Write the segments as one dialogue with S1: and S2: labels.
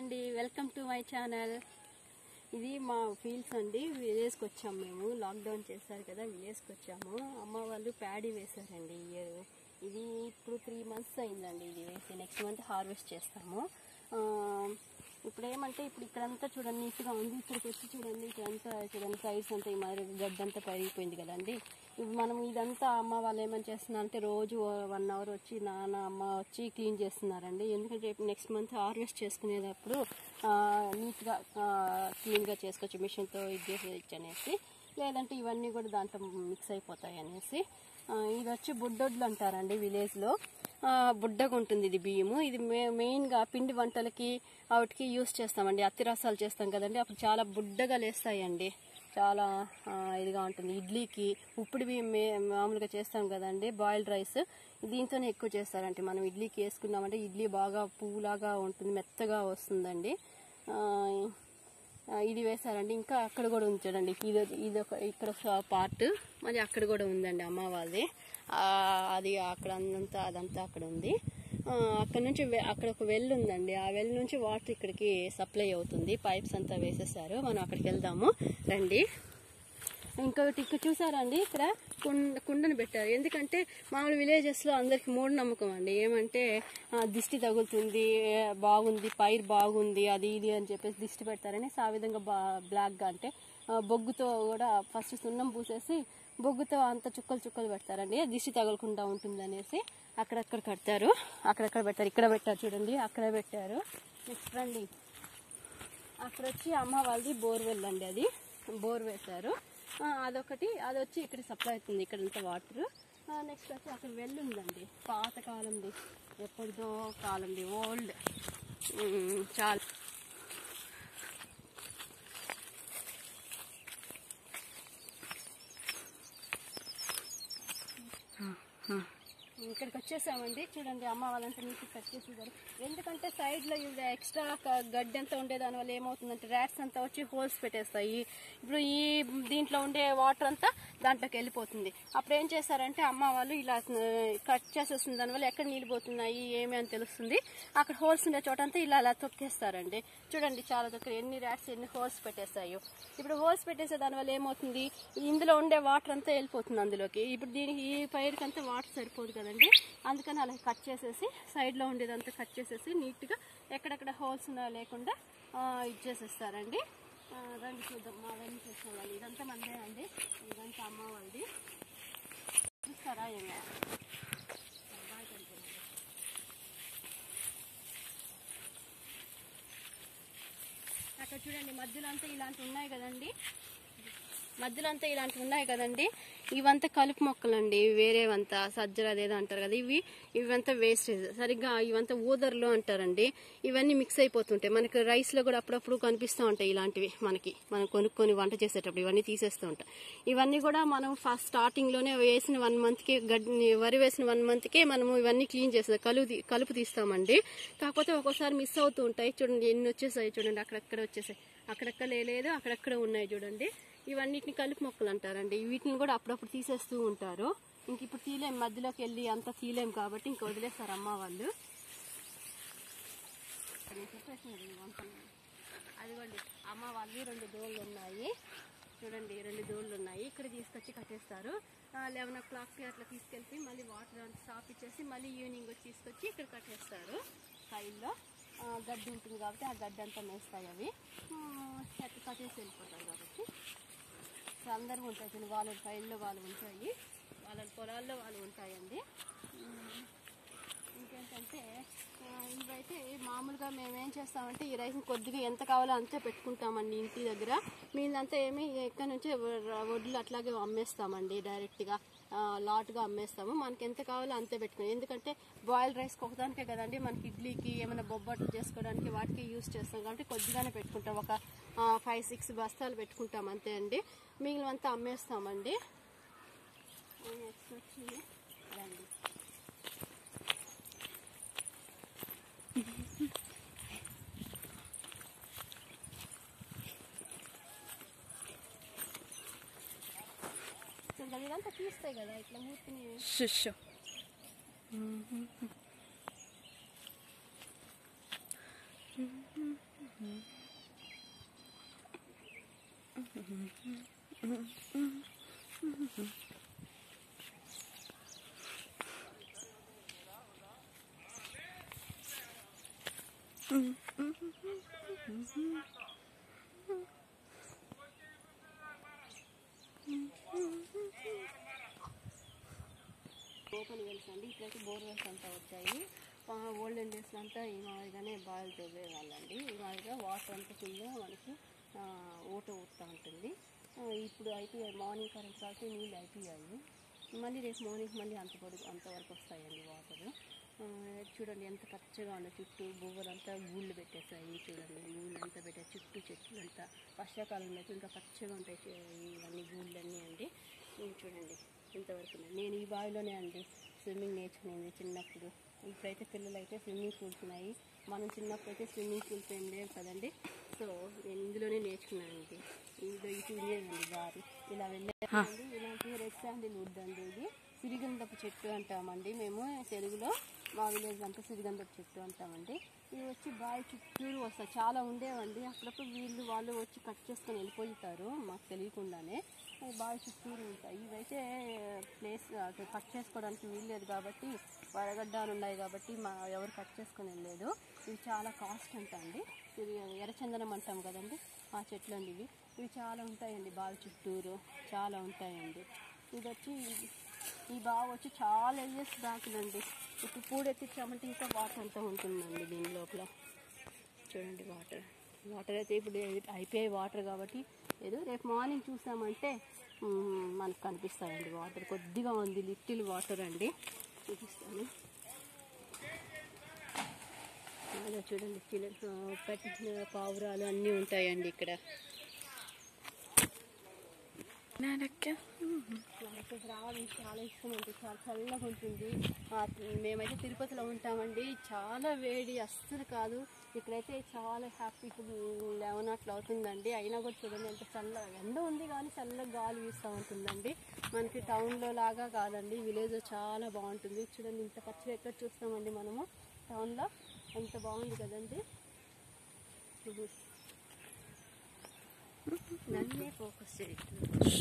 S1: అండి welcome to my channel ఇది మా ఫీల్డ్స్ అండి విలేజ్కి వచ్చాము మేము లాక్డౌన్ చేశారు కదా విలేజ్కి వచ్చాము అమ్మ వాళ్ళు ప్యాడీ వేశారండి ఈ ఇయర్ ఇది ఇప్పుడు త్రీ మంత్స్ అయిందండి ఇది వేసి నెక్స్ట్ మంత్ హార్వెస్ట్ చేస్తాము ఆ, ఇప్పుడు ఏమంటే ఇప్పుడు ఇక్కడంతా చూడండి నీట్గా ఉంది ఇక్కడికి వచ్చి చూడండి ఇక్కడంతా చూడండి సైడ్స్ అంతా ఈ మాదిరి గడ్డంతా పెరిగిపోయింది కదండి ఇప్పుడు మనం ఇదంతా అమ్మ వాళ్ళు ఏమని చేస్తున్నారంటే రోజు వన్ అవర్ వచ్చి నాన్న అమ్మ వచ్చి క్లీన్ చేస్తున్నారండి ఎందుకంటే నెక్స్ట్ మంత్ హార్వెస్ట్ చేసుకునేటప్పుడు ఆ, నీట్గా ఆ, క్లీన్గా చేసుకోవచ్చు మిషన్తో ఇది చేసేయచ్చు అనేసి లేదంటే ఇవన్నీ కూడా దాంట్లో మిక్స్ అయిపోతాయి అనేసి ఆ, ఇది వచ్చి బుడ్డొడ్లు అంటారండి విలేజ్లో బుడ్డగా ఉంటుంది ఇది బియ్యము ఇది మే మెయిన్గా పిండి వంటలకి వాటికి యూస్ చేస్తామండి అత్తి రసాలు చేస్తాం కదండి అప్పుడు చాలా బుడ్డగా లేస్తాయండి చాలా ఆ, ఇదిగా ఉంటుంది ఇడ్లీకి ఉప్పుడు బియ్యం మే- మామూలుగా చేస్తాం కదండి బాయిల్డ్ రైస్ దీంతోనే ఎక్కువ చేస్తారంటే మనం ఇడ్లీకి వేసుకున్నామంటే ఇడ్లీ బాగా పువ్వులాగా ఉంటుంది మెత్తగా వస్తుందండి ఆ, ఆ, ఇది వేశారండి ఇంకా అక్కడ కూడా ఉంది చూడండి ఇది ఇది ఒక ఇక్కడ ఒక పార్ట్ మరి అక్కడ కూడా ఉందండి అమ్మ వాళ్ళది ఆ, అది అక్కడ అంతా అదంతా అక్కడ ఉంది ఆ, అక్కడ నుంచి వె- అక్కడ ఒక వెల్ ఉందండి ఆ వెల్ నుంచి వాటర్ ఇక్కడికి సప్లై అవుతుంది పైప్స్ అంతా వేసేసారు మనం అక్కడికి వెళ్దాము రండి ఇంకొకటి ఇక్కడ చూసారండి ఇక్కడ కుండ కుండను పెట్టారు ఎందుకంటే మామూలు విలేజెస్లో అందరికి మూఢనమ్మకం అండి ఏమంటే ఆ, దిష్టి తగులుతుంది బాగుంది పైరు బాగుంది అది ఇది అని చెప్పేసి దిష్టి పెడతారని ఆ విధంగా బా బ్లాక్గా అంటే ఆ, బొగ్గుతో కూడా ఫస్ట్ సున్నం పూసేసి బొగ్గుతో అంత చుక్కలు చుక్కలు పెడతారండి దిష్టి తగలకుండా ఉంటుంది అనేసి అక్కడక్కడ కడతారు అక్కడక్కడ పెట్టారు ఇక్కడ పెట్టారు చూడండి అక్కడ పెట్టారు నెక్స్ట్ రండి అక్కడ వచ్చి అమ్మ వాళ్ళది బోర్వెల్ అండి అది బోర్ వేశారు ఆ, అదొకటి అది వచ్చి ఇక్కడ సప్లై అవుతుంది ఇక్కడంతా వాటర్ నెక్స్ట్ వచ్చి అక్కడ వెల్ ఉందండి పాత కాలంది ఎప్పటిదో కాలంది ఓల్డ్ చాలా ఇక్కడికి వచ్చేసామండి చూడండి అమ్మ వాళ్ళంతా నీటి కట్ చేసేసారు ఎందుకంటే సైడ్ లో ఇది ఎక్స్ట్రా గడ్డి అంతా ఉండే దాని వల్ల ఏమవుతుందంటే ర్యాట్స్ అంతా వచ్చి హోల్స్ పెట్టేస్తాయి ఇప్పుడు ఈ దీంట్లో ఉండే వాటర్ అంతా దాంట్లోకి వెళ్ళిపోతుంది అప్పుడు ఏం చేశారంటే అమ్మ వాళ్ళు ఇలా కట్ చేసేస్తుంది దానివల్ల ఎక్కడ నీళ్ళు పోతున్నాయి ఏమి అని తెలుస్తుంది అక్కడ హోల్స్ ఉండే చోట అంతా ఇలా అలా తొక్కేస్తారండి చూడండి చాలా దగ్గర ఎన్ని ర్యాట్స్ ఎన్ని హోల్స్ పెట్టేస్తాయో ఇప్పుడు హోల్స్ పెట్టేసే దానివల్ల ఏమవుతుంది ఇందులో ఉండే వాటర్ అంతా వెళ్ళిపోతుంది అందులోకి ఇప్పుడు దీనికి ఈ పైరుకి అంతా వాటర్ సరిపోదు కదండి అందుకని అలా కట్ చేసేసి సైడ్లో ఉండేదంతా కట్ చేసేసి నీట్గా ఎక్కడెక్కడ హోల్స్ ఉన్నా లేకుండా ఆ, ఇది చేసేస్తారండి ఆ, రండి చూద్దాం మా అవన్నీ చేసిన వాళ్ళు ఇదంతా మందే అండి ఇదంతా అమ్మ వాళ్ళది చూస్తారా ఏమో అక్కడ చూడండి మధ్యలో అంతా ఇలాంటివి ఉన్నాయి కదండి మధ్యలో అంతా ఇలాంటివి ఉన్నాయి కదండి ఇవంతా కలుపు మొక్కలండి వేరేవంతా సజ్జర అదేదో అంటారు కదా ఇవి ఇవంతా వేస్టేజ్ సరిగ్గా ఇవంతా ఊదర్లో అంటారండి ఇవన్నీ మిక్స్ అయిపోతుంటాయి మనకి రైస్ లో కూడా అప్పుడప్పుడు కనిపిస్తూ ఉంటాయి ఇలాంటివి మనకి మనం కొనుక్కొని వంట చేసేటప్పుడు ఇవన్నీ తీసేస్తూ ఉంటాయి ఇవన్నీ కూడా మనం ఫస్ట్ స్టార్టింగ్ లోనే వేసిన వన్ మంత్ కి గడ్డి వరి వేసిన వన్ మంత్ కే మనము ఇవన్నీ క్లీన్ చేస్తాం కలుపు తీ- కలుపు తీస్తామండి కాకపోతే ఒక్కోసారి మిస్ అవుతూ ఉంటాయి చూడండి ఎన్ని వచ్చేసాయి చూడండి అక్కడక్కడ వచ్చేసాయి అక్కడక్కడ లేదు అక్కడక్కడ ఉన్నాయి చూడండి ఇవన్నిటిని కలుపు మొక్కలు అంటారండి వీటిని కూడా అప్పుడప్పుడు తీసేస్తూ ఉంటారు ఇంక ఇప్పుడు తీలేం మధ్యలోకి వెళ్ళి అంతా తీలేం కాబట్టి ఇంక వదిలేస్తారు అమ్మ వాళ్ళు అది చెప్పేసినారు ఈ వంటలు. అదిగోండి అమ్మ వాళ్ళు రెండు దోళ్ళు ఉన్నాయి చూడండి రెండు దోళ్ళు ఉన్నాయి ఇక్కడ తీసుకొచ్చి కట్టేస్తారు లెవెన్ ఓ క్లాక్కి అట్లా తీసుకెళ్ళి మళ్ళీ వాటర్ అంతా స్టాప్ ఇచ్చేసి మళ్ళీ ఈవినింగ్ వచ్చి తీసుకొచ్చి ఇక్కడ కట్టేస్తారు సైడ్లో గడ్డి ఉంటుంది కాబట్టి ఆ గడ్డి అంతా మేస్తాయి అవి ఆ, అట్లా కట్టేసి వెళ్ళిపోతారు కాబట్టి సో అందరూ ఉంటాయి చూడండి వాళ్ళ ఫైల్లో వాళ్ళు ఉంటాయి వాళ్ళ పొలాల్లో వాళ్ళు ఉంటాయండి ఉమ్, ఇంకేంటంటే ఆ, ఇవైతే మామూలుగా మేము ఏం చేస్తామంటే ఈ రైస్ కొద్దిగా ఎంత కావాలో అంతే పెట్టుకుంటామండి ఇంటి దగ్గర మీదంతా ఏమి ఎక్కడి నుంచి వడ్లు అట్లాగే అమ్మేస్తామండి డైరెక్ట్గా లాట్గా అమ్మేస్తాము మనకి ఎంత కావాలో అంతే పెట్టుకుని ఎందుకంటే బాయిల్డ్ రైస్ ఒకదానికే కదండి మనకి ఇడ్లీకి ఏమైనా బొబ్బట్లు చేసుకోవడానికి వాటికి యూస్ చేస్తాం కాబట్టి కొద్దిగానే పెట్టుకుంటాం ఒక ఫైవ్ సిక్స్ బస్తాలు పెట్టుకుంటాం అంతే అండి మిగిలినంతా అమ్మేస్తామండి నెక్స్ట్ వచ్చి రండి చూడండి ఇదంతా తీస్తాయి కదా ఇట్లా మూర్తిని
S2: శుష్యు
S1: ఓపెన్ వెల్స్ అండి ఇప్పుడైతే బోర్వెల్స్ అంతా వచ్చాయి ఓల్డెన్ డేస్లో అంతా ఈ మాదిరిగానే బావిలు తవ్వేవాళ్ళండి ఈ మాదిరిగా వాటర్ అంతా ఫుల్గా మనకి ఆ, ఊట ఊరుతూ ఉంటుంది ఆ, ఇప్పుడు అయిపోయాయి మార్నింగ్ కరెంట్ కాబట్టి నీళ్ళు అయిపోయాయి మళ్ళీ రేపు మార్నింగ్ మళ్ళీ అంత పొడుగు అంతవరకు వస్తాయండి వాటర్ చూడండి ఎంత పచ్చగా ఉందో చుట్టూ బువ్వలంతా గూళ్ళు పెట్టేస్తాయి చూడండి గూళ్ళు అంతా పెట్టే చుట్టూ చెట్లు అంతా వర్షాకాలంలో అయితే ఇంకా పచ్చగా ఉంటాయి చే- ఇవన్నీ గూళ్ళన్నీ అండి ఇవి చూడండి ఇంతవరకు ఉన్నాయి. నేను ఈ బావిలోనే అండి స్విమ్మింగ్ నేర్చుకునేది చిన్నప్పుడు ఇప్పుడైతే పిల్లలు అయితే స్విమ్మింగ్ పూల్స్ ఉన్నాయి మనం చిన్నప్పుడు అయితే స్విమ్మింగ్ పూల్స్ ఏం లేవు కదండి సో నేను ఇందులోనే నేర్చుకున్నానండి ఇందులో ఇటు ఉండేదండి దారి ఇలా వెళ్ళేదండి ఇలాంటి రెడ్ శాండిల్ వుడ్ అండి ఇది సిరిగంధపు చెట్టు అంటామండి మేము తెలుగులో మా విలేజ్ అంతా సిరిగంధపు చెట్టు అంటామండి ఇవి వచ్చి బావి చుట్టూరు వస్తాయి చాలా ఉండేవండి అప్పుడప్పుడు వీళ్ళు వాళ్ళు వచ్చి కట్ చేసుకొని వెళ్ళిపోతారు మాకు తెలియకుండానే అవి బావి చుట్టూరు ఉంటాయి ఇవైతే ప్లేస్ అటు కట్ చేసుకోవడానికి వీల్లేదు కాబట్టి వరగడ్డాలు ఉన్నాయి కాబట్టి మా ఎవరు కట్ చేసుకొని వెళ్ళలేదు ఇవి చాలా కాస్ట్ అంట అండి ఇది ఎర్రచందనం అంటాం కదండి ఆ చెట్లు అండి ఇవి ఇవి చాలా ఉంటాయండి బావి చుట్టూరు చాలా ఉంటాయండి ఇది వచ్చి ఈ బావి వచ్చి చాలా ఇయర్స్ దాకినండి ఇప్పుడు పూడెత్తించామంటే ఇంకా వాటర్ అంతా ఉంటుందండి దీని లోపల చూడండి వాటర్ వాటర్ అయితే ఇప్పుడు అయిపోయాయి వాటర్ కాబట్టి ఏదో రేపు మార్నింగ్ చూసామంటే మ్మ్, మనకు కనిపిస్తాయండి వాటర్ కొద్దిగా ఉంది లిటిల్ వాటర్ అండి చూపిస్తాను అలా చూడండి చిన్న పెట్టిన పావురాలు అన్నీ ఉంటాయండి ఇక్కడ
S2: నానక్క
S1: నాకు రావడం చాలా ఇష్టం అండి చాలా చల్లగా ఉంటుంది ఆ, మేమైతే తిరుపతిలో ఉంటామండి చాలా వేడి అస్సలు కాదు ఇక్కడైతే చాలా హ్యాపీ లెవెన్ అట్లా అవుతుందండి అయినా కూడా చూడండి ఎంత చల్ల ఎండ ఉంది కానీ చల్లగా గాలి వీస్తూ ఉంటుందండి మనకి టౌన్లో లాగా కాదండి విలేజ్ చాలా బాగుంటుంది చూడండి ఇంత పచ్చగా ఎక్కడ చూస్తామండి మనము టౌన్లో ఎంత బాగుంది కదండి నన్నే ఫోకస్ చేస్తుంది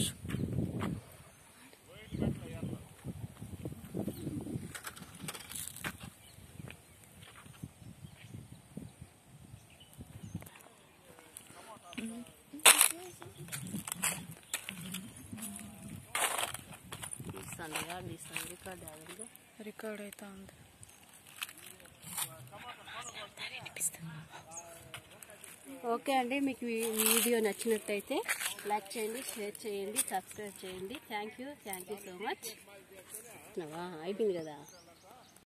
S1: తీస్తానుగా తీస్తాను రికార్డ్ అవ్వదు
S2: రికార్డ్ అవుతా ఉంది
S1: ఓకే అండి మీకు ఈ వీడియో నచ్చినట్టయితే లైక్ చేయండి షేర్ చేయండి సబ్స్క్రైబ్ చేయండి thank you thank you so much అయిపోయింది కదా